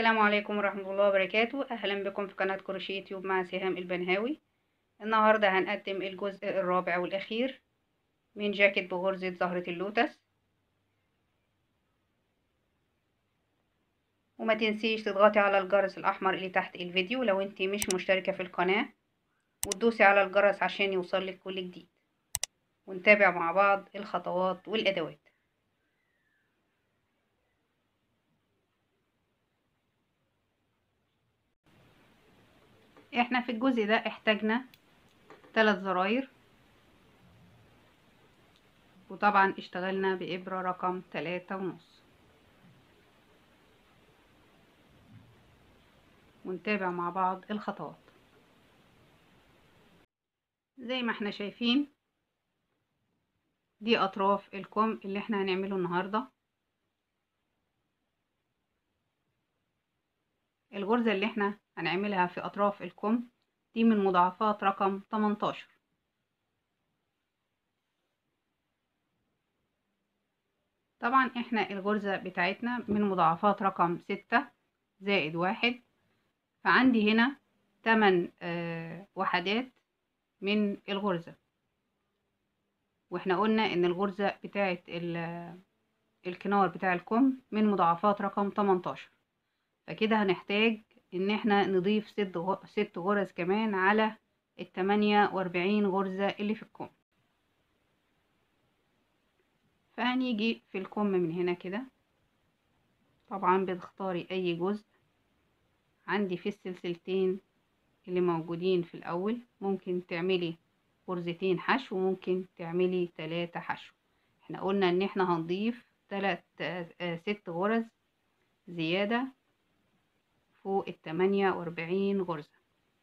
السلام عليكم ورحمة الله وبركاته أهلا بكم في قناة كروشيه يوتيوب مع سهام البنهاوي النهاردة هنقدم الجزء الرابع والأخير من جاكيت بغرزة زهرة اللوتس وما تنسيش تضغطي على الجرس الأحمر اللي تحت الفيديو لو انت مش مشتركة في القناة وتدوسي على الجرس عشان يوصلك كل جديد ونتابع مع بعض الخطوات والأدوات احنا في الجزء ده احتاجنا ثلاث زراير وطبعا اشتغلنا بإبرة رقم تلاتة ونص ونتابع مع بعض الخطوات زي ما احنا شايفين دي اطراف الكم اللي احنا هنعمله النهارده الغرزة اللي احنا هنعملها في اطراف الكم دي من مضاعفات رقم 18 طبعا احنا الغرزة بتاعتنا من مضاعفات رقم 6 زائد واحد فعندي هنا 8 آه وحدات من الغرزة واحنا قلنا ان الغرزة بتاعت الكنار بتاع الكم من مضاعفات رقم 18 فكده هنحتاج ان احنا نضيف ست ست غرز كمان على التمانية واربعين غرزة اللي في الكم فهنيجي في الكم من هنا كده طبعا بتختاري اي جزء عندي في السلسلتين اللي موجودين في الاول ممكن تعملي غرزتين حشو وممكن تعملي تلاتة حشو احنا قلنا ان احنا هنضيف تلات آه ست غرز زيادة فوق التمانية واربعين غرزة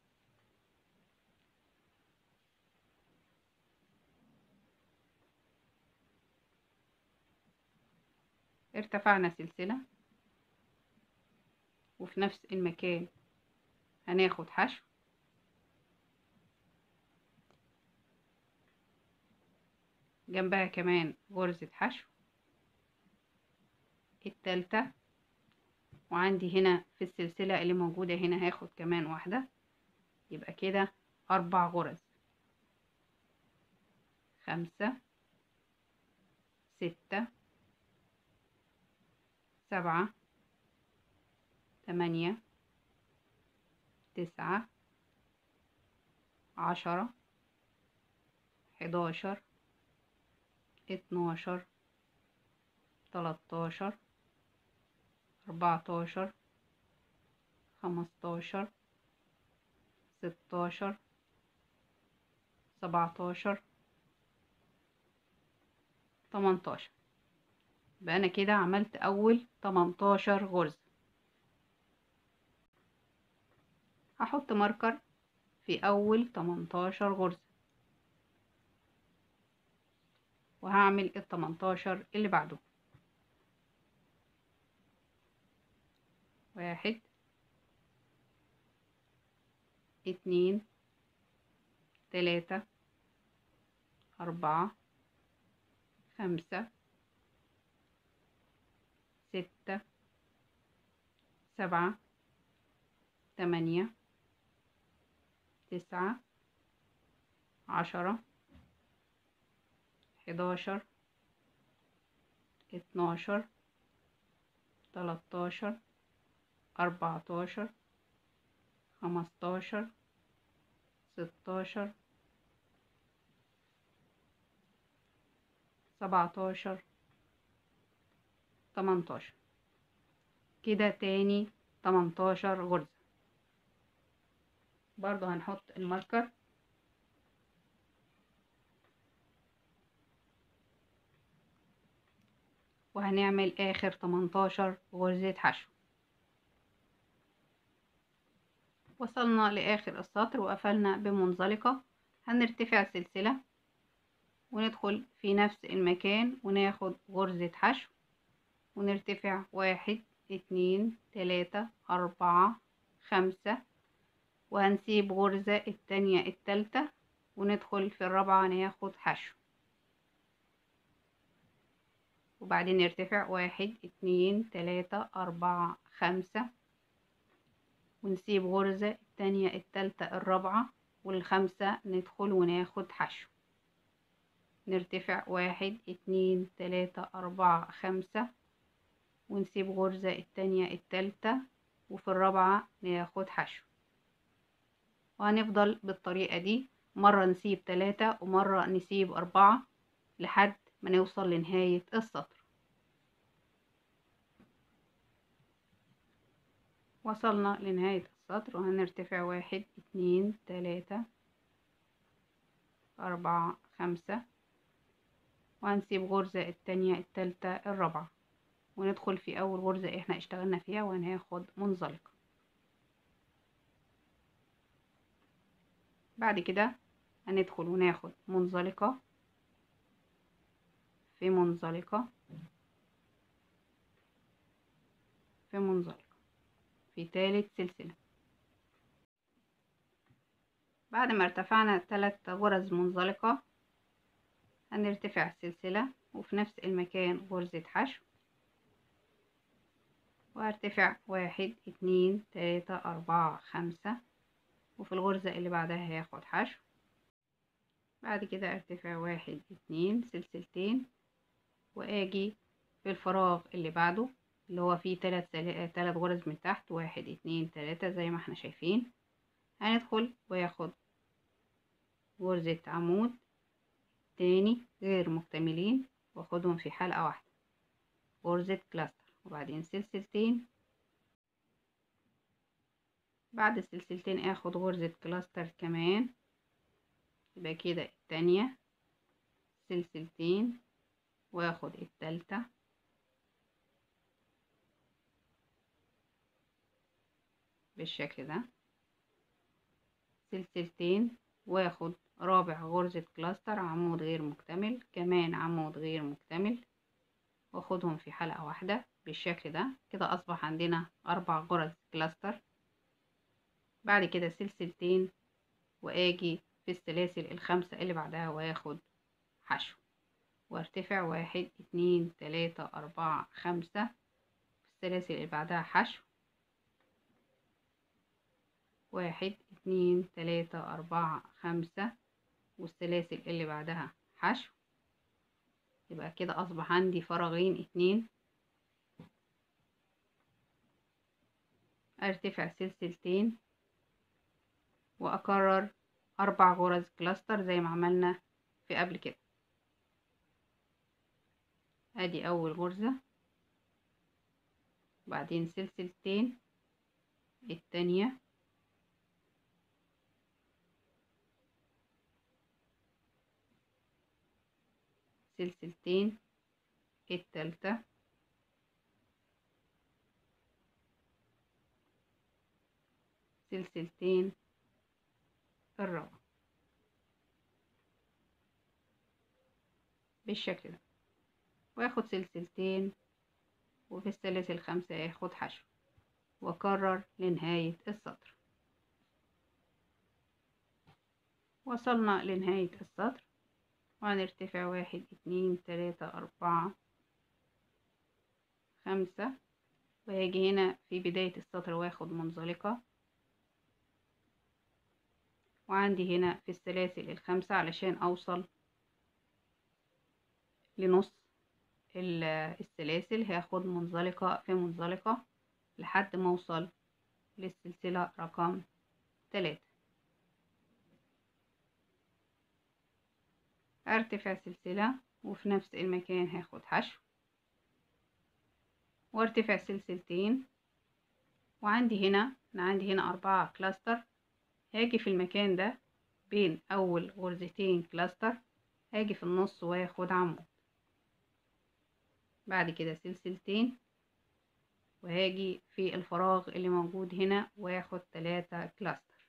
ارتفعنا سلسلة وفي نفس المكان هناخد حشو جنبها كمان غرزة حشو التالتة وعندي هنا في السلسلة اللي موجودة هنا هاخد كمان واحدة يبقى كده أربع غرز خمسة ستة سبعة تمانية تسعة عشرة حداشر اتناشر تلاتاشر أربعتاشر خمستاشر ستاشر سبعتاشر تمنتاشر يبقى أنا كده عملت أول تمنتاشر غرزة هحط ماركر في أول تمنتاشر غرزة وهعمل التمنتاشر اللي بعده واحد اتنين تلاتة أربعة خمسة ستة سبعة تمانية تسعة عشرة حداشر اتناشر تلاتاشر أربعتاشر خمستاشر ستاشر سبعتاشر تمنتاشر كده تاني تمنتاشر غرزة برضو هنحط الماركر وهنعمل آخر تمنتاشر غرزة حشو وصلنا لآخر السطر وقفلنا بمنزلقة هنرتفع سلسلة وندخل في نفس المكان وناخد غرزة حشو ونرتفع واحد اتنين تلاتة أربعة خمسة وهنسيب غرزة التانية التالتة وندخل في الرابعة ناخد حشو وبعدين نرتفع واحد اتنين تلاتة أربعة خمسة ونسيب غرزة التانية التالتة الرابعة والخامسة ندخل وناخد حشو نرتفع واحد اتنين تلاتة أربعة خمسة ونسيب غرزة التانية التالتة وفي الرابعة ناخد حشو وهنفضل بالطريقة دي مرة نسيب تلاتة ومرة نسيب أربعة لحد ما نوصل لنهاية السطر وصلنا لنهاية السطر وهنرتفع واحد اتنين تلاتة أربعة خمسة وهنسيب غرزة التانية التالتة الرابعة وندخل في أول غرزة احنا اشتغلنا فيها وهناخد منزلقة بعد كده هندخل وناخد منزلقة في منزلقة في منزلقة في تالت سلسلة بعد ما ارتفعنا تلات غرز منزلقة هنرتفع سلسلة وفي نفس المكان غرزة حشو وارتفع واحد اتنين تلاتة أربعة خمسة وفي الغرزة اللي بعدها هاخد حشو بعد كده ارتفع واحد اتنين سلسلتين واجي في الفراغ اللي بعده اللي هو فيه تلات سل... تلات غرز من تحت واحد اتنين تلاتة زي ما احنا شايفين هندخل وياخد غرزة عمود تاني غير مكتملين واخدهم في حلقة واحدة غرزة كلاستر وبعدين سلسلتين بعد السلسلتين اخد غرزة كلاستر كمان يبقى كده التانية سلسلتين واخد التالتة بالشكل ده سلسلتين واخد رابع غرزة كلاستر عمود غير مكتمل كمان عمود غير مكتمل واخدهم في حلقة واحدة بالشكل ده كده اصبح عندنا اربع غرز كلاستر بعد كده سلسلتين واجي في السلاسل الخمسة اللي بعدها واخد حشو وارتفع واحد اتنين تلاتة اربعة خمسة في السلاسل اللي بعدها حشو واحد اتنين تلاتة أربعة خمسة والسلاسل اللي بعدها حشو يبقى كده أصبح عندي فراغين اتنين ارتفع سلسلتين وأكرر أربع غرز كلاستر زي ما عملنا في قبل كده ادي أول غرزة بعدين سلسلتين التانية سلسلتين التالتة سلسلتين الرابعة بالشكل ده واخد سلسلتين وفي السلاسل الخمسة ياخد حشو واكرر لنهاية السطر وصلنا لنهاية السطر وهنرتفع واحد اتنين تلاتة أربعة خمسة وهاجي هنا في بداية السطر واخد منزلقة وعندي هنا في السلاسل الخمسة علشان أوصل لنص السلاسل هاخد منزلقة في منزلقة لحد ما أوصل للسلسلة رقم تلاتة ارتفع سلسلة وفي نفس المكان هاخد حشو وارتفع سلسلتين وعندي هنا انا عندي هنا اربعة كلاستر هاجي في المكان ده بين اول غرزتين كلاستر هاجي في النص واخد عمود بعد كده سلسلتين وهاجي في الفراغ اللي موجود هنا واخد تلاتة كلاستر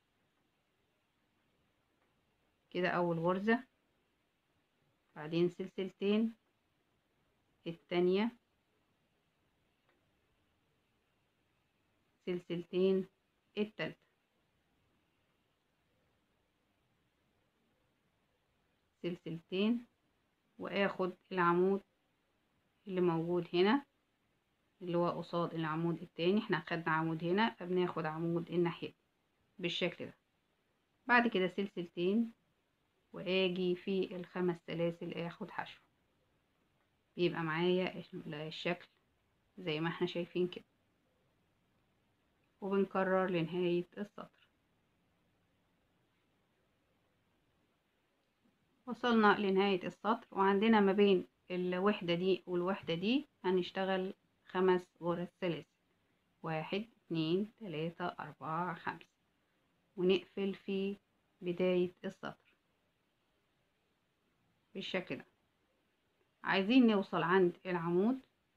كده اول غرزة بعدين سلسلتين التانية سلسلتين التالتة سلسلتين واخد العمود اللي موجود هنا اللي هو قصاد العمود التاني احنا خدنا عمود هنا فبناخد عمود الناحية دي بالشكل ده بعد كده سلسلتين واجي في الخمس سلاسل اخد حشو بيبقى معايا الشكل زي ما احنا شايفين كده وبنكرر لنهاية السطر وصلنا لنهاية السطر وعندنا ما بين الوحدة دي والوحدة دي هنشتغل خمس غرز سلاسل واحد اتنين تلاتة أربعة خمسة ونقفل في بداية السطر بالشكل ده عايزين نوصل عند العمود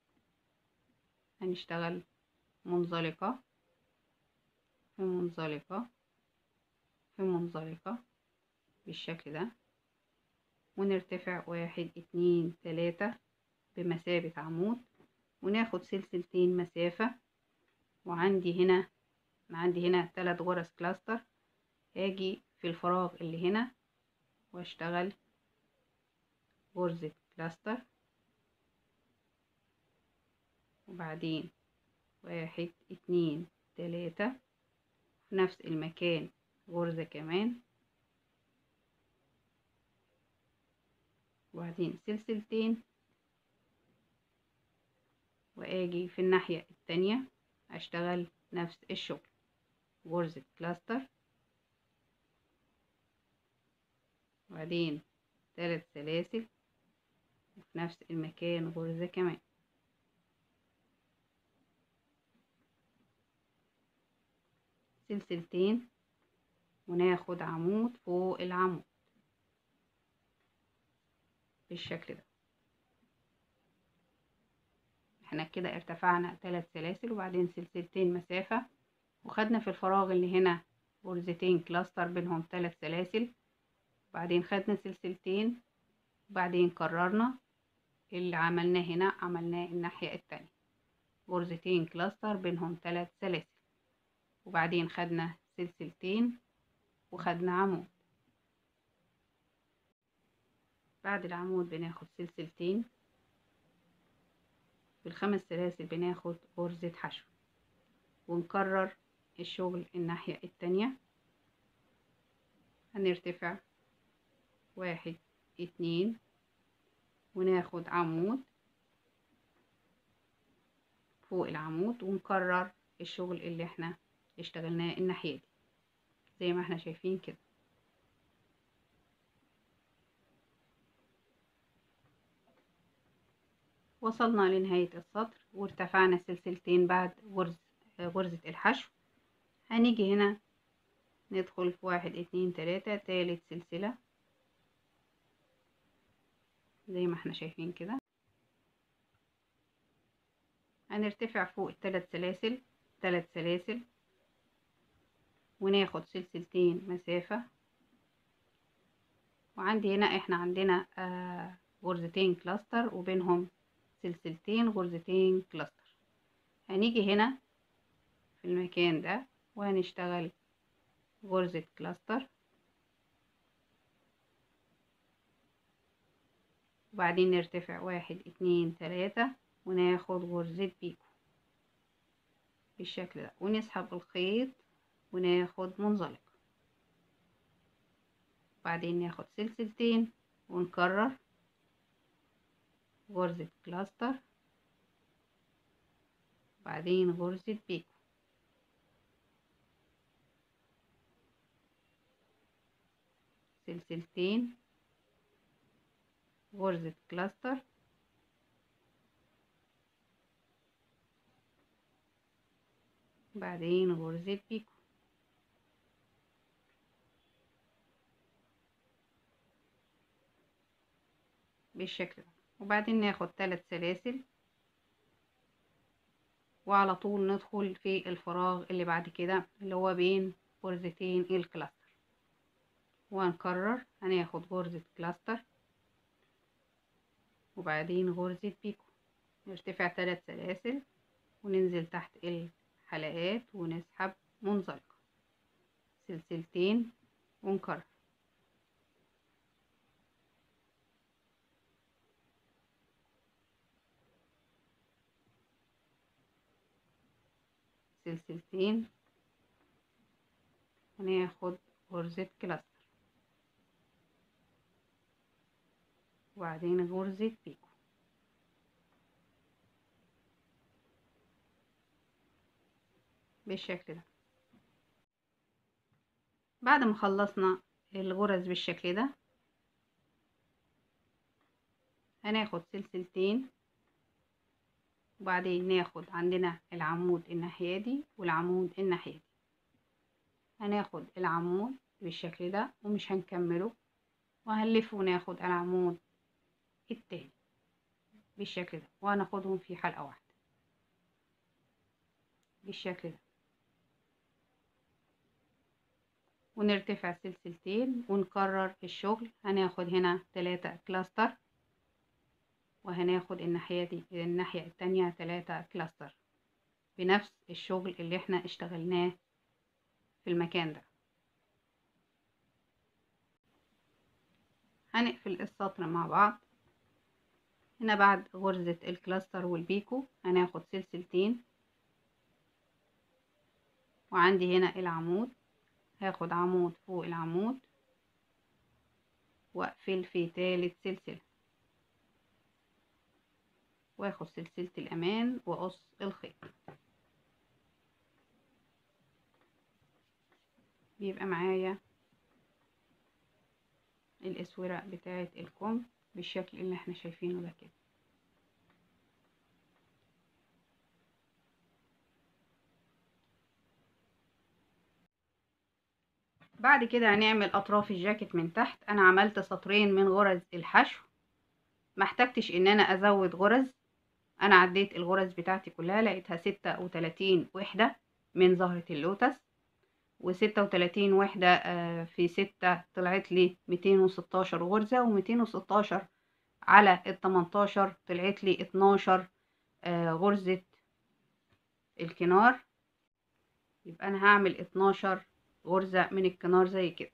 هنشتغل منزلقة في منزلقة في منزلقة بالشكل ده ونرتفع واحد اتنين تلاتة بمثابة عمود وناخد سلسلتين مسافة وعندي هنا عندي هنا تلات غرز كلاستر هاجي في الفراغ اللي هنا واشتغل غرزة كلاستر وبعدين واحد اتنين تلاتة في نفس المكان غرزة كمان وبعدين سلسلتين واجي في الناحية التانية اشتغل نفس الشغل غرزة كلاستر وبعدين ثلاث سلاسل وفي نفس المكان غرزة كمان سلسلتين وناخد عمود فوق العمود بالشكل ده احنا كده ارتفعنا ثلاث سلاسل وبعدين سلسلتين مسافة وخدنا في الفراغ اللي هنا غرزتين كلاستر بينهم ثلاث سلاسل وبعدين خدنا سلسلتين وبعدين كررنا اللي عملناه هنا عملناه الناحية التانية غرزتين كلاستر بينهم ثلاث سلاسل وبعدين خدنا سلسلتين وخدنا عمود بعد العمود بناخد سلسلتين بالخمس سلاسل بناخد غرزة حشو ونكرر الشغل الناحية التانية هنرتفع واحد اتنين وناخد عمود فوق العمود ونكرر الشغل اللي احنا اشتغلناه الناحية دي زي ما احنا شايفين كده وصلنا لنهاية السطر وارتفعنا سلسلتين بعد غرز غرزة الحشو هنيجي هنا ندخل في واحد اتنين تلاتة تالت سلسلة زي ما احنا شايفين كده هنرتفع فوق التلات سلاسل تلات سلاسل وناخد سلسلتين مسافة وعندي هنا احنا عندنا آه غرزتين كلاستر وبينهم سلسلتين غرزتين كلاستر هنيجي هنا في المكان ده وهنشتغل غرزة كلاستر وبعدين نرتفع واحد اتنين تلاتة وناخد غرزة بيكو بالشكل ده ونسحب الخيط وناخد منزلق وبعدين ناخد سلسلتين ونكرر غرزة كلاستر بعدين غرزة بيكو سلسلتين غرزة كلاستر بعدين غرزة بيكو بالشكل ده وبعدين ناخد ثلاث سلاسل وعلى طول ندخل في الفراغ اللي بعد كده اللي هو بين غرزتين الكلاستر وهنكرر هناخد غرزة كلاستر وبعدين غرزة بيكو نرتفع ثلاث سلاسل وننزل تحت الحلقات ونسحب منزلقة سلسلتين ونكرر سلسلتين هناخد غرزة كلاستر وبعدين غرزة بيكو بالشكل ده بعد ما خلصنا الغرز بالشكل ده هناخد سلسلتين وبعدين ناخد عندنا العمود الناحية دي والعمود الناحية دي هناخد العمود بالشكل ده ومش هنكمله وهنلفه وناخد العمود التاني بالشكل ده وهناخدهم في حلقة واحدة بالشكل ده ونرتفع سلسلتين ونكرر الشغل هناخد هنا تلاتة كلاستر وهناخد الناحية دي الناحية التانية تلاتة كلاستر بنفس الشغل اللي احنا اشتغلناه في المكان ده هنقفل السطر مع بعض هنا بعد غرزة الكلاستر والبيكو هناخد سلسلتين وعندي هنا العمود هاخد عمود فوق العمود واقفل في تالت سلسلة واخد سلسلة الامان واقص الخيط بيبقى معايا الاسورة بتاعة الكم بالشكل اللي احنا شايفينه ده كده بعد كده هنعمل اطراف الجاكيت من تحت انا عملت سطرين من غرز الحشو ما احتجتش ان انا ازود غرز انا عديت الغرز بتاعتي كلها لقيتها ستة وتلاتين وحدة من زهرة اللوتس وستة وتلاتين وحدة في ستة طلعت لي ميتين وستاشر غرزة وميتين وستاشر على التمنتاشر طلعت لي اتناشر غرزة الكنار يبقى انا هعمل اتناشر غرزة من الكنار زي كده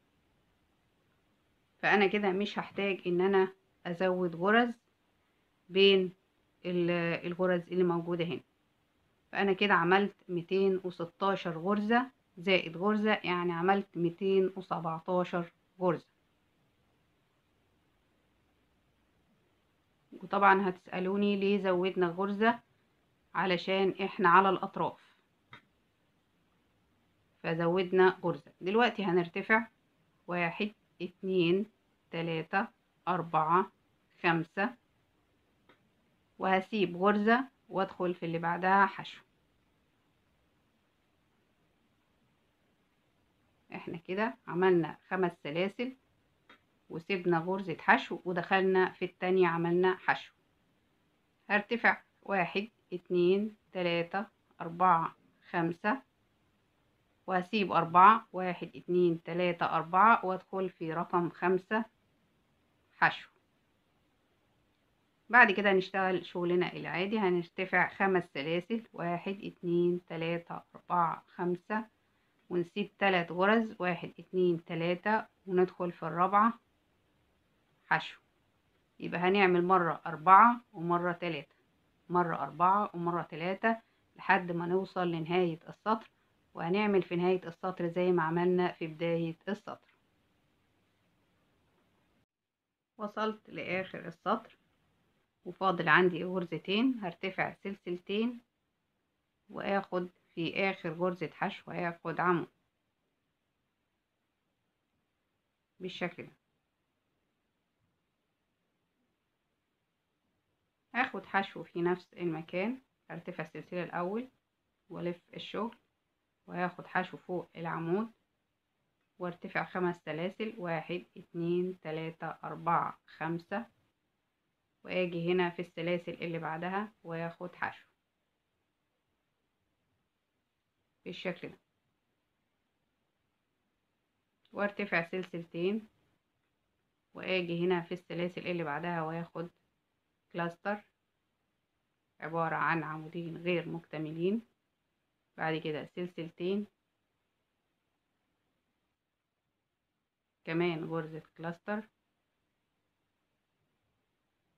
فانا كده مش هحتاج ان انا ازود غرز بين الغرز اللي موجودة هنا فانا كده عملت ميتين وستاشر غرزة زائد غرزة يعني عملت ميتين وسبعتاشر غرزة وطبعا هتسألوني ليه زودنا غرزة علشان احنا على الاطراف فزودنا غرزة دلوقتي هنرتفع واحد اتنين تلاتة اربعة خمسة وهسيب غرزة وادخل في اللي بعدها حشو احنا كده عملنا خمس سلاسل وسيبنا غرزة حشو ودخلنا في التانية عملنا حشو هرتفع واحد اتنين تلاتة اربعة خمسة وهسيب أربعة واحد اتنين تلاتة أربعة وادخل في رقم خمسة حشو بعد كده هنشتغل شغلنا العادي هنرتفع خمس سلاسل واحد اتنين تلاتة أربعة خمسة ونسيب تلات غرز واحد اتنين تلاتة وندخل في الرابعة حشو يبقى هنعمل مرة أربعة ومرة تلاتة مرة أربعة ومرة تلاتة لحد ما نوصل لنهاية السطر وهنعمل في نهاية السطر زي ما عملنا في بداية السطر وصلت لآخر السطر وفاضل عندي غرزتين هرتفع سلسلتين واخد في اخر غرزة حشو هاخد عمود بالشكل ده هاخد حشو في نفس المكان هرتفع السلسلة الاول والف الشغل وهاخد حشو فوق العمود وارتفع خمس سلاسل واحد اتنين تلاتة اربعة خمسة واجي هنا في السلاسل اللي بعدها واخد حشو بالشكل ده وارتفع سلسلتين واجي هنا في السلاسل اللي بعدها واخد كلاستر عبارة عن عمودين غير مكتملين بعد كده سلسلتين كمان غرزة كلاستر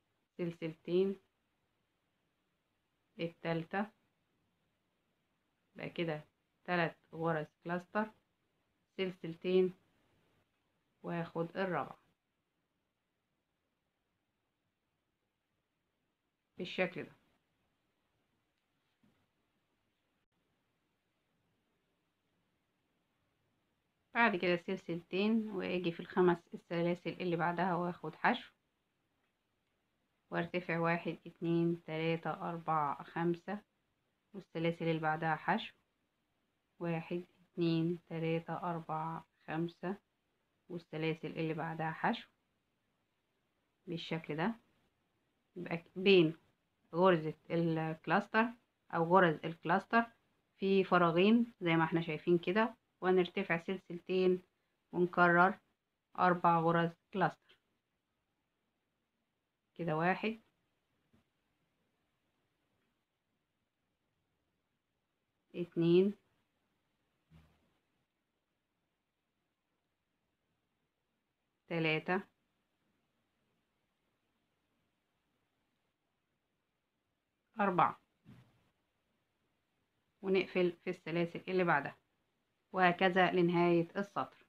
سلسلتين التالتة بقى كده تلات غرز كلاستر سلسلتين واخد الرابعة بالشكل ده بعد كده سلسلتين واجي في الخمس السلاسل اللي بعدها واخد حشو وارتفع واحد اتنين تلاتة اربعة خمسة والسلاسل اللي بعدها حشو واحد اتنين تلاتة اربعة خمسة والسلاسل اللي بعدها حشو بالشكل ده يبقى بين غرزة الكلاستر او غرز الكلاستر في فراغين زي ما احنا شايفين كده ونرتفع سلسلتين ونكرر أربع غرز كلاستر كده واحد اتنين تلاتة أربعة ونقفل في السلاسل اللي بعدها وهكذا لنهاية السطر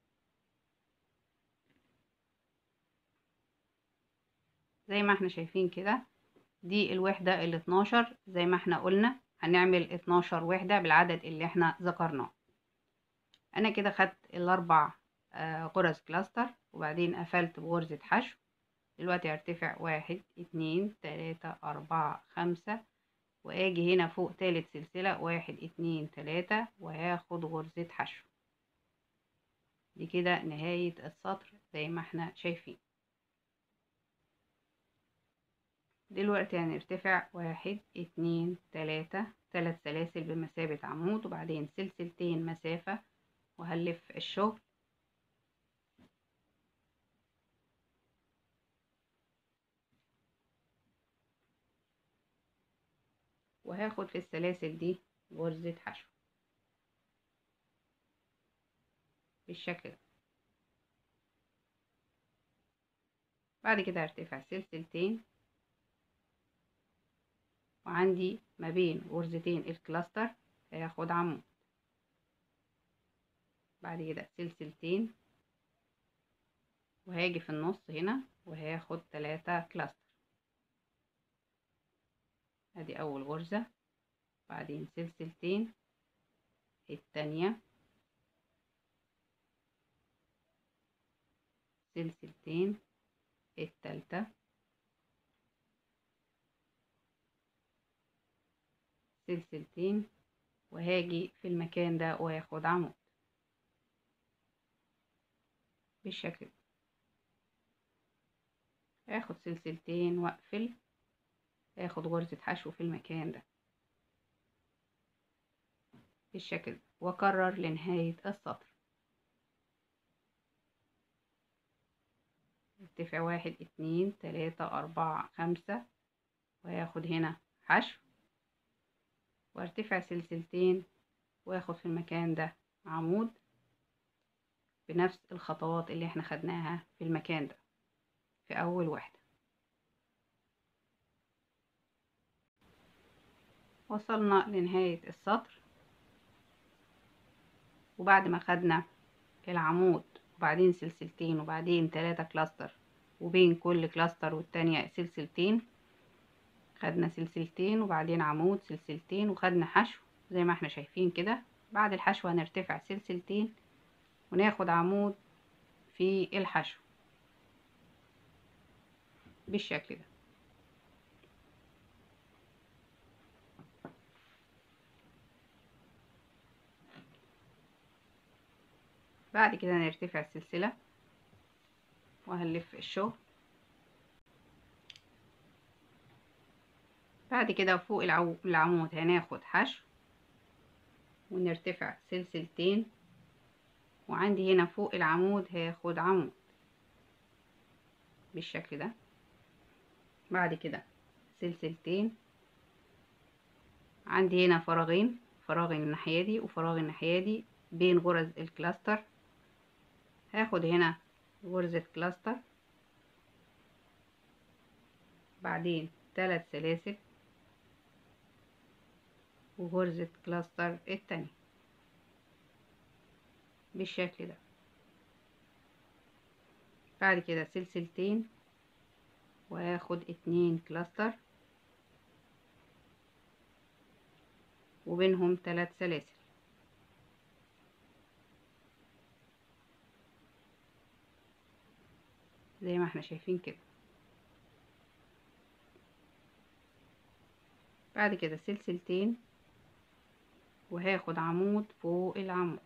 زي ما احنا شايفين كده دي الوحدة ال 12 زي ما احنا قلنا هنعمل 12 وحدة بالعدد اللي احنا ذكرناه انا كده خدت الاربع آه غرز كلاستر وبعدين قفلت بغرزة حشو دلوقتي هرتفع واحد اتنين تلاتة اربعة خمسة واجي هنا فوق تالت سلسلة واحد اتنين تلاتة وهاخد غرزة حشو دي كده نهاية السطر زي ما احنا شايفين دلوقتي هنرتفع واحد اتنين تلاتة تلات سلاسل بمثابة عمود وبعدين سلسلتين مسافة وهلف الشغل وهاخد في السلاسل دي غرزة حشو بالشكل ده بعد كده هرتفع سلسلتين وعندي ما بين غرزتين الكلاستر هاخد عمود بعد كده سلسلتين وهاجي في النص هنا وهاخد تلاتة كلاستر ادي اول غرزة بعدين سلسلتين التانية سلسلتين التالتة سلسلتين وهاجي في المكان ده واخد عمود بالشكل ده اخد سلسلتين واقفل اخد غرزة حشو في المكان ده بالشكل ده واكرر لنهاية السطر ارتفع واحد اتنين تلاتة اربعة خمسة وهاخد هنا حشو وارتفع سلسلتين واخد في المكان ده عمود بنفس الخطوات اللي احنا خدناها في المكان ده في اول واحدة وصلنا لنهاية السطر وبعد ما خدنا العمود وبعدين سلسلتين وبعدين تلاتة كلاستر وبين كل كلاستر والتانية سلسلتين خدنا سلسلتين وبعدين عمود سلسلتين وخدنا حشو زي ما احنا شايفين كده بعد الحشو هنرتفع سلسلتين وناخد عمود في الحشو بالشكل ده بعد كده نرتفع السلسلة وهنلف الشغل بعد كده فوق العو... العمود هناخد حشو ونرتفع سلسلتين وعندي هنا فوق العمود هاخد عمود بالشكل ده بعد كده سلسلتين عندي هنا فراغين فراغ الناحية دي وفراغ الناحية دي بين غرز الكلاستر هاخد هنا غرزة كلاستر بعدين ثلاث سلاسل وغرزة كلاستر التانية بالشكل ده بعد كده سلسلتين وهاخد اتنين كلاستر وبينهم تلات سلاسل زي ما احنا شايفين كده بعد كده سلسلتين وهاخد عمود فوق العمود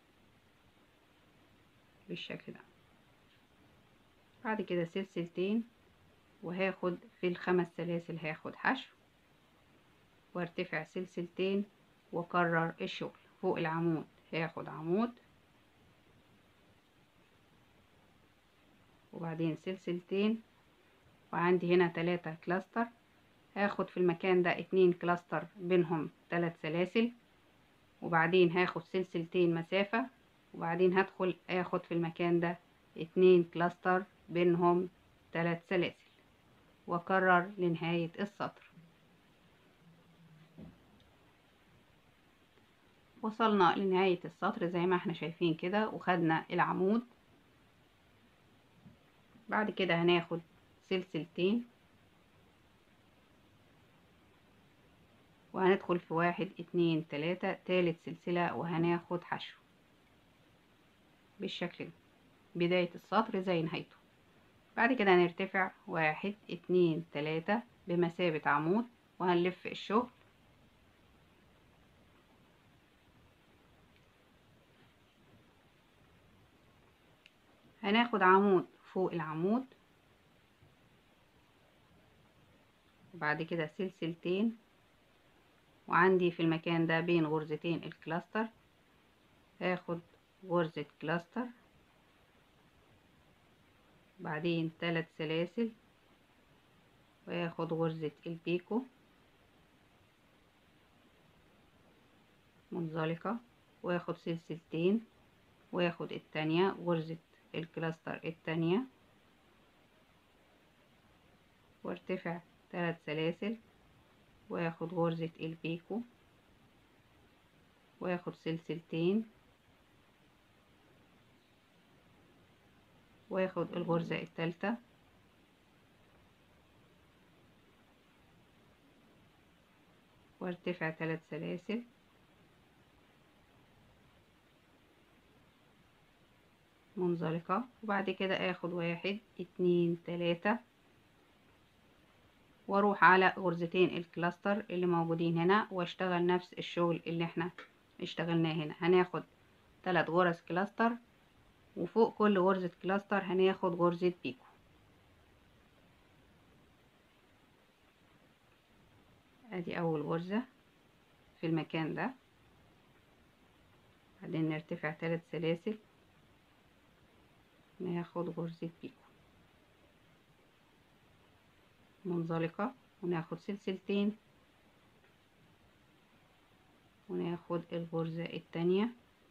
بالشكل ده بعد كده سلسلتين وهاخد في الخمس سلاسل هاخد حشو وارتفع سلسلتين واكرر الشغل فوق العمود هاخد عمود وبعدين سلسلتين وعندي هنا تلاتة كلاستر هاخد في المكان ده اتنين كلاستر بينهم تلات سلاسل وبعدين هاخد سلسلتين مسافة وبعدين هدخل اخد في المكان ده اتنين كلاستر بينهم تلات سلاسل واكرر لنهاية السطر وصلنا لنهاية السطر زي ما احنا شايفين كده وخدنا العمود بعد كده هناخد سلسلتين وهندخل في واحد اتنين تلاتة تالت سلسلة وهناخد حشو بالشكل ده بداية السطر زي نهايته بعد كده هنرتفع واحد اتنين تلاتة بمثابة عمود وهنلف الشغل هناخد عمود فوق العمود وبعد كده سلسلتين وعندي في المكان ده بين غرزتين الكلاستر هاخد غرزة كلاستر بعدين ثلاث سلاسل وياخد غرزة البيكو منزلقة وياخد سلسلتين وياخد التانية غرزة الكلاستر التانية وارتفع ثلاث سلاسل وياخد غرزة البيكو وياخد سلسلتين وياخد الغرزة التالتة وارتفع ثلاث سلاسل منزلقة وبعد كده اخد واحد اتنين تلاتة واروح على غرزتين الكلاستر اللي موجودين هنا واشتغل نفس الشغل اللي احنا اشتغلناه هنا هناخد ثلاث غرز كلاستر وفوق كل غرزة كلاستر هناخد غرزة بيكو ادي اول غرزة في المكان ده بعدين نرتفع ثلاث سلاسل ناخد غرزة بيكو منزلقة وناخد سلسلتين وناخد الغرزة التانية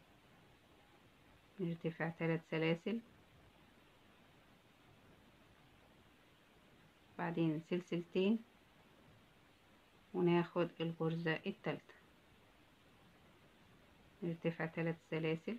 نرتفع ثلاث سلاسل بعدين سلسلتين وناخد الغرزة التالتة نرتفع ثلاث سلاسل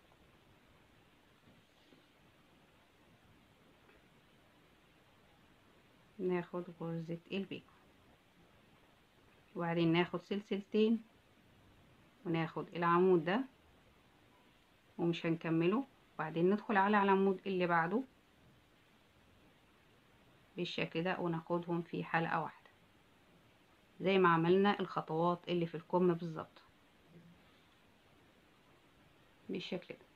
ناخد غرزة البيكو وبعدين ناخد سلسلتين وناخد العمود ده ومش هنكمله وبعدين ندخل على العمود اللي بعده بالشكل ده وناخدهم في حلقة واحدة زي ما عملنا الخطوات اللي في الكم بالظبط بالشكل ده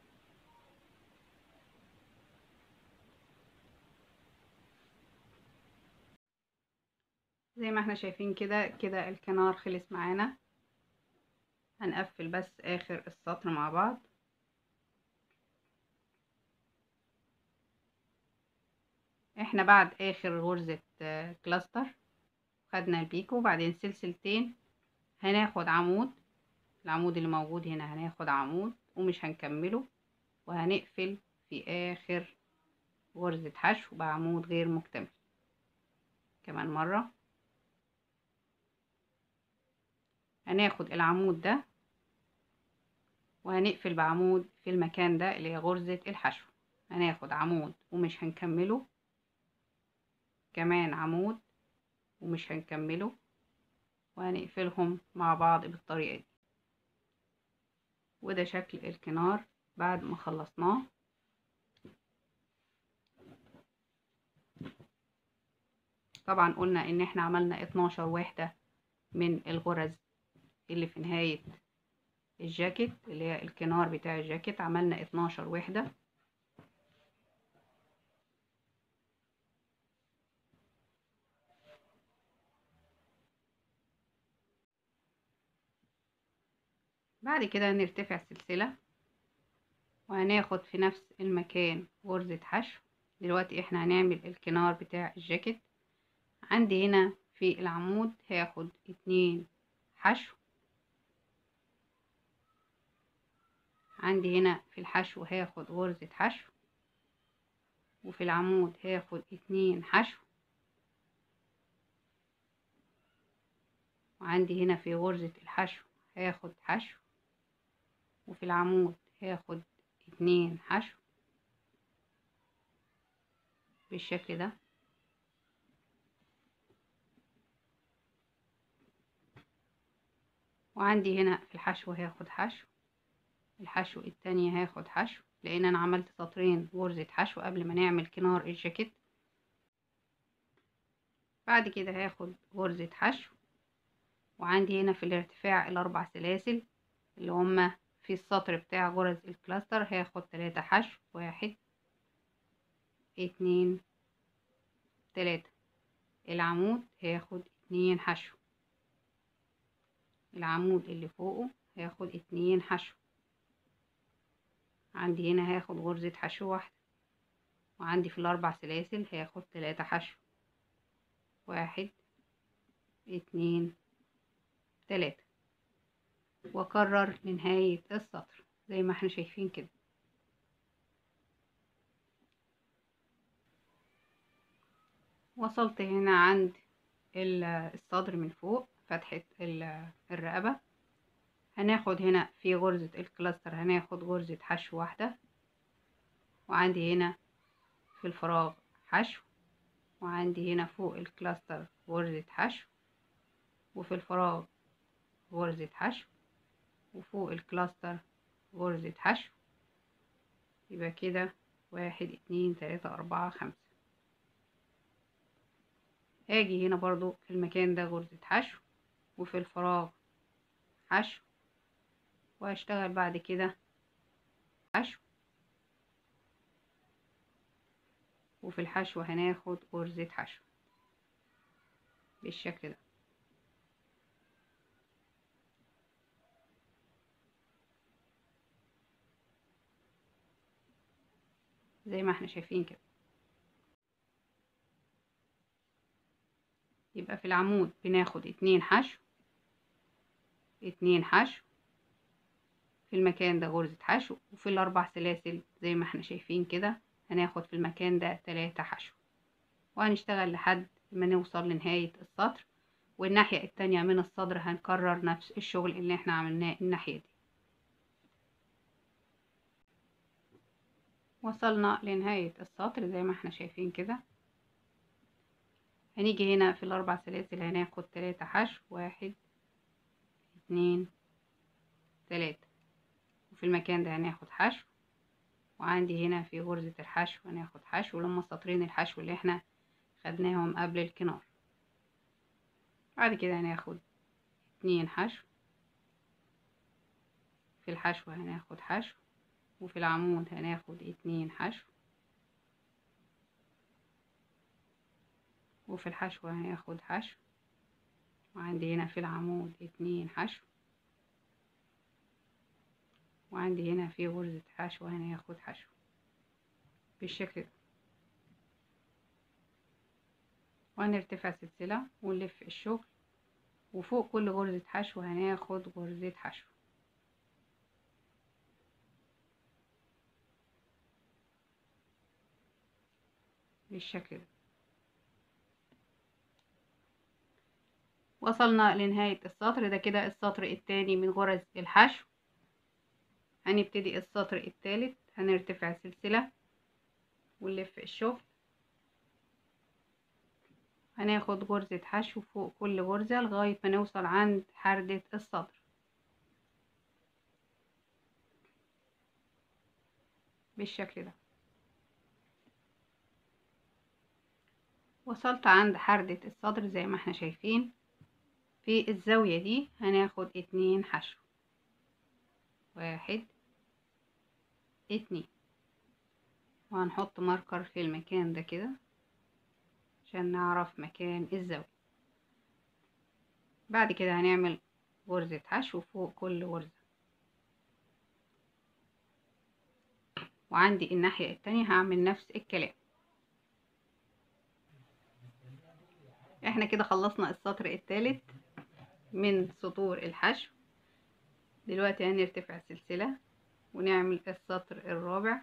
زي ما احنا شايفين كده كده الكنار خلص معانا هنقفل بس اخر السطر مع بعض احنا بعد اخر غرزة كلاستر خدنا البيكو وبعدين سلسلتين هناخد عمود العمود اللي موجود هنا هناخد عمود ومش هنكمله وهنقفل في اخر غرزة حشو بعمود غير مكتمل كمان مرة هناخد العمود ده وهنقفل بعمود في المكان ده اللي هي غرزة الحشو هناخد عمود ومش هنكمله كمان عمود ومش هنكمله وهنقفلهم مع بعض بالطريقة دي وده شكل الكنار بعد ما خلصناه طبعا قلنا ان احنا عملنا 12 واحدة من الغرز اللي في نهاية الجاكيت اللي هي الكنار بتاع الجاكيت عملنا 12 وحدة بعد كده هنرتفع السلسلة وهناخد في نفس المكان غرزة حشو دلوقتي احنا هنعمل الكنار بتاع الجاكيت عندي هنا في العمود هاخد اتنين حشو عندي هنا في الحشو هاخد غرزة حشو وفي العمود هاخد اتنين حشو وعندي هنا في غرزة الحشو هاخد حشو وفي العمود هاخد اتنين حشو بالشكل ده وعندي هنا في الحشو هاخد حشو الحشو التانية هاخد حشو لان انا عملت سطرين غرزة حشو قبل ما نعمل كنار الجاكيت بعد كده هاخد غرزة حشو وعندي هنا في الارتفاع الاربع سلاسل اللي هما في السطر بتاع غرز الكلاستر هاخد تلاتة حشو واحد اتنين تلاتة العمود هاخد اتنين حشو العمود اللي فوقه هاخد اتنين حشو عندي هنا هاخد غرزة حشو واحدة وعندي في الأربع سلاسل هاخد تلاتة حشو واحد اتنين تلاتة وأكرر لنهاية السطر زي ما احنا شايفين كده وصلت هنا عند الصدر من فوق فتحة الرقبة هناخد هنا في غرزة الكلاستر هناخد غرزة حشو واحدة وعندي هنا في الفراغ حشو وعندي هنا فوق الكلاستر غرزة حشو وفي الفراغ غرزة حشو وفوق الكلاستر غرزة حشو يبقى كده واحد اتنين تلاتة أربعة خمسة هاجي هنا برضو في المكان ده غرزة حشو وفي الفراغ حشو وهشتغل بعد كده حشو وفي الحشو هناخد غرزة حشو بالشكل ده زي ما احنا شايفين كده يبقى في العمود بناخد اتنين حشو اتنين حشو في المكان ده غرزة حشو وفي الأربع سلاسل زي ما احنا شايفين كده هناخد في المكان ده تلاتة حشو وهنشتغل لحد ما نوصل لنهاية السطر والناحية التانية من الصدر هنكرر نفس الشغل اللي احنا عملناه الناحية دي وصلنا لنهاية السطر زي ما احنا شايفين كده هنيجي هنا في الأربع سلاسل هناخد تلاتة حشو واحد اتنين تلاتة وفي المكان ده هناخد حشو وعندي هنا في غرزة الحشو هناخد حشو لما سطرين الحشو اللي احنا خدناهم قبل الكنار بعد كده هناخد اتنين حشو في الحشو هناخد حشو وفي العمود هناخد اتنين حشو وفي الحشو هناخد حشو وعندي هنا في العمود اتنين حشو وعندي هنا في غرزة حشو هناخد حشو بالشكل ده وهنرتفع سلسلة ونلف الشغل وفوق كل غرزة حشو هناخد غرزة حشو بالشكل ده وصلنا لنهاية السطر ده كده السطر التاني من غرز الحشو هنبتدي السطر التالت هنرتفع سلسلة ونلف الشغل هناخد غرزة حشو فوق كل غرزة لغاية ما نوصل عند حردة الصدر بالشكل ده وصلت عند حردة الصدر زي ما احنا شايفين في الزاوية دي هناخد اتنين حشو واحد اتنين وهنحط ماركر في المكان ده كده عشان نعرف مكان الزاوية بعد كده هنعمل غرزة حشو فوق كل غرزة وعندي الناحية التانية هعمل نفس الكلام احنا كده خلصنا السطر التالت من سطور الحشو دلوقتي هنرتفع سلسلة ونعمل السطر الرابع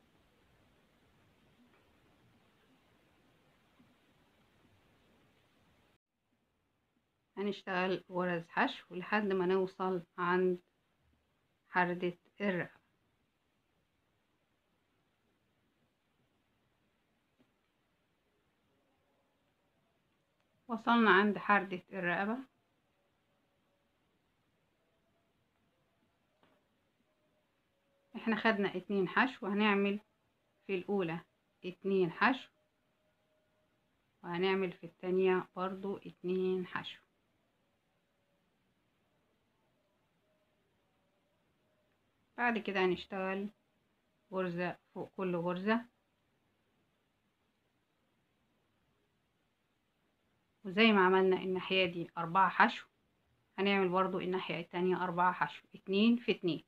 هنشتغل غرز حشو لحد ما نوصل عند حردة الرقبة وصلنا عند حردة الرقبة احنا خدنا اتنين حشو هنعمل في الاولى اتنين حشو وهنعمل في التانية برضو اتنين حشو بعد كده هنشتغل غرزة فوق كل غرزة وزي ما عملنا الناحية دي أربعة حشو هنعمل برضو الناحية التانية أربعة حشو اتنين في اتنين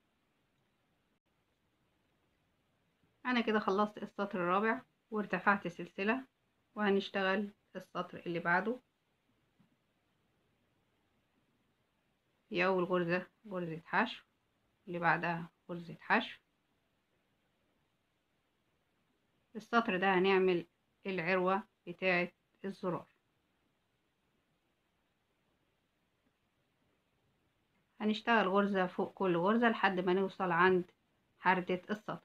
أنا كده خلصت السطر الرابع وارتفعت سلسلة وهنشتغل السطر اللي بعده في أول غرزة غرزة حشو اللي بعدها غرزة حشو السطر ده هنعمل العروة بتاعة الزرار هنشتغل غرزة فوق كل غرزة لحد ما نوصل عند حردة السطر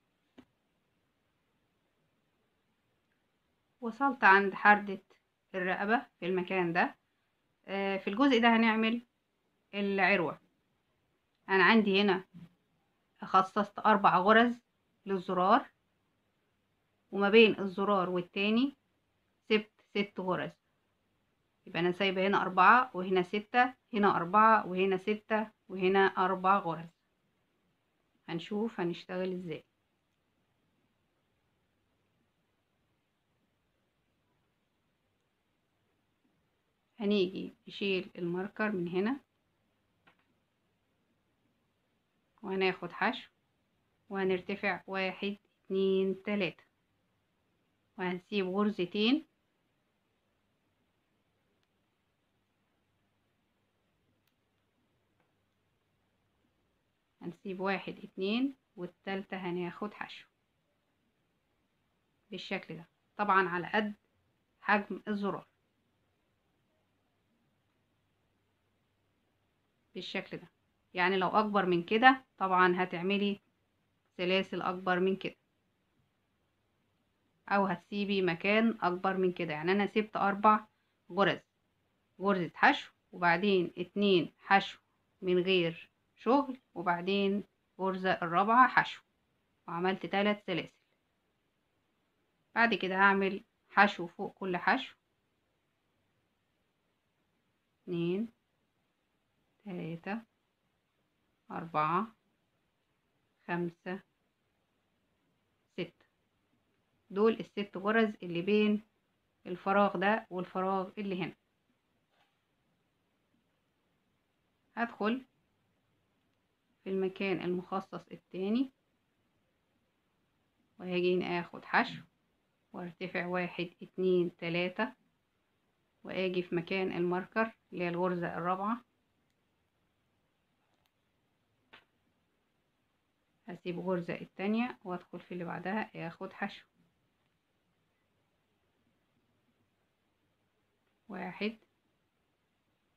وصلت عند حردة الرقبة في المكان ده في الجزء ده هنعمل العروة أنا عندي هنا خصصت أربع غرز للزرار وما بين الزرار والتاني سبت ست غرز يبقى أنا سايبة هنا أربعة وهنا ستة هنا أربعة وهنا ستة وهنا أربع غرز هنشوف هنشتغل ازاي هنيجي نشيل الماركر من هنا وهناخد حشو وهنرتفع واحد اتنين تلاتة وهنسيب غرزتين هنسيب واحد اتنين والتالتة هناخد حشو بالشكل ده طبعا على قد حجم الزرار بالشكل ده يعني لو اكبر من كده طبعا هتعملي سلاسل اكبر من كده او هتسيبي مكان اكبر من كده يعني انا سبت اربع غرز غرزة حشو وبعدين اتنين حشو من غير شغل وبعدين غرزة الرابعة حشو وعملت تلات سلاسل بعد كده هعمل حشو فوق كل حشو اتنين تلاتة أربعة خمسة ستة دول الست غرز اللي بين الفراغ ده والفراغ اللي هنا هدخل في المكان المخصص التاني وهاجي اخد حشو وارتفع واحد اتنين تلاتة واجي في مكان الماركر اللي هي الغرزة الرابعة هسيب غرزة التانية وادخل في اللي بعدها اخد حشو واحد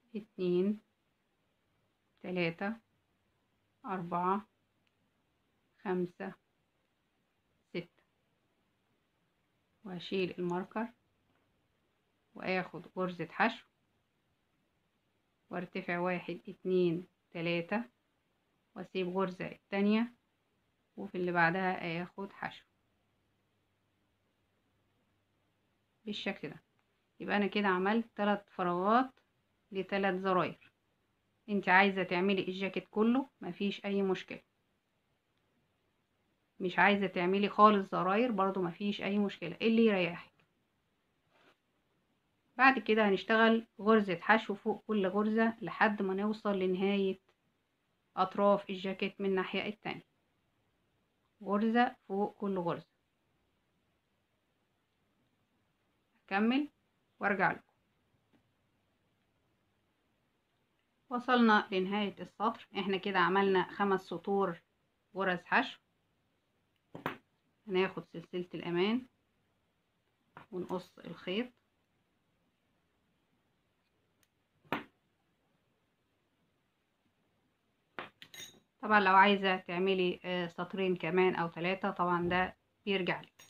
اتنين تلاتة أربعة خمسة ستة وهشيل الماركر واخد غرزة حشو وارتفع واحد اتنين تلاتة واسيب غرزة التانية وفي اللي بعدها اخد حشو بالشكل ده يبقى انا كده عملت تلات فراغات لتلات زراير انت عايزة تعملي الجاكيت كله مفيش اي مشكلة مش عايزة تعملي خالص زراير برضو مفيش اي مشكلة اللي يريحك بعد كده هنشتغل غرزة حشو فوق كل غرزة لحد ما نوصل لنهاية اطراف الجاكيت من الناحية التانية غرزة فوق كل غرزة اكمل وارجع لكم وصلنا لنهاية السطر احنا كده عملنا خمس سطور غرز حشو هناخد سلسلة الامان ونقص الخيط طبعا لو عايزة تعملي سطرين كمان او ثلاثة طبعا ده بيرجع لك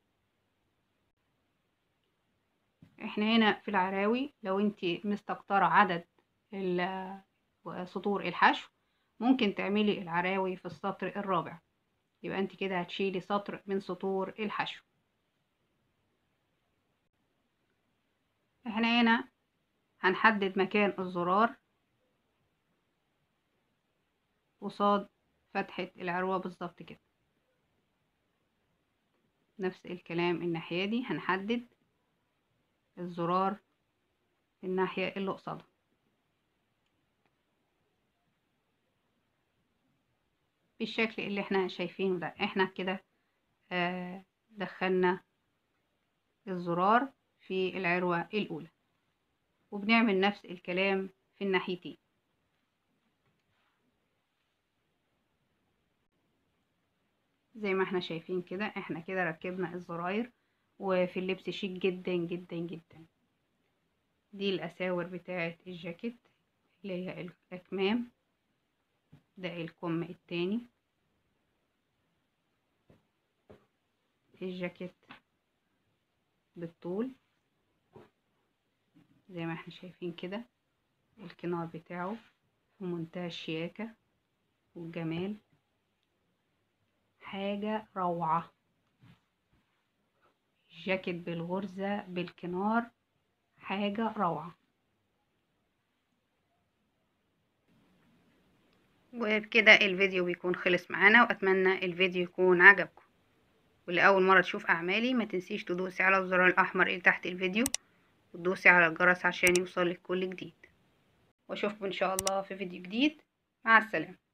احنا هنا في العراوي لو انت مستكترة عدد سطور الحشو ممكن تعملي العراوي في السطر الرابع يبقى انت كده هتشيلي سطر من سطور الحشو احنا هنا هنحدد مكان الزرار قصاد فتحة العروة بالظبط كده نفس الكلام الناحية دي هنحدد الزرار الناحية اللي قصادها بالشكل اللي احنا شايفينه ده احنا كده آه دخلنا الزرار في العروة الأولى وبنعمل نفس الكلام في الناحيتين زي ما احنا شايفين كده احنا كده ركبنا الزراير وفي اللبس شيك جدا جدا جدا دي الأساور بتاعة الجاكيت اللي هي الأكمام ده الكم التاني الجاكيت بالطول زي ما احنا شايفين كده الكنار بتاعه في منتهى الشياكة والجمال حاجة روعة جاكيت بالغرزة بالكنار حاجة روعة وبكده الفيديو بيكون خلص معانا واتمنى الفيديو يكون عجبكم واللي اول مرة تشوف اعمالي ما تنسيش تدوسي على الزرار الاحمر اللي تحت الفيديو وتدوسي على الجرس عشان يوصلك كل جديد واشوفكم ان شاء الله في فيديو جديد مع السلامة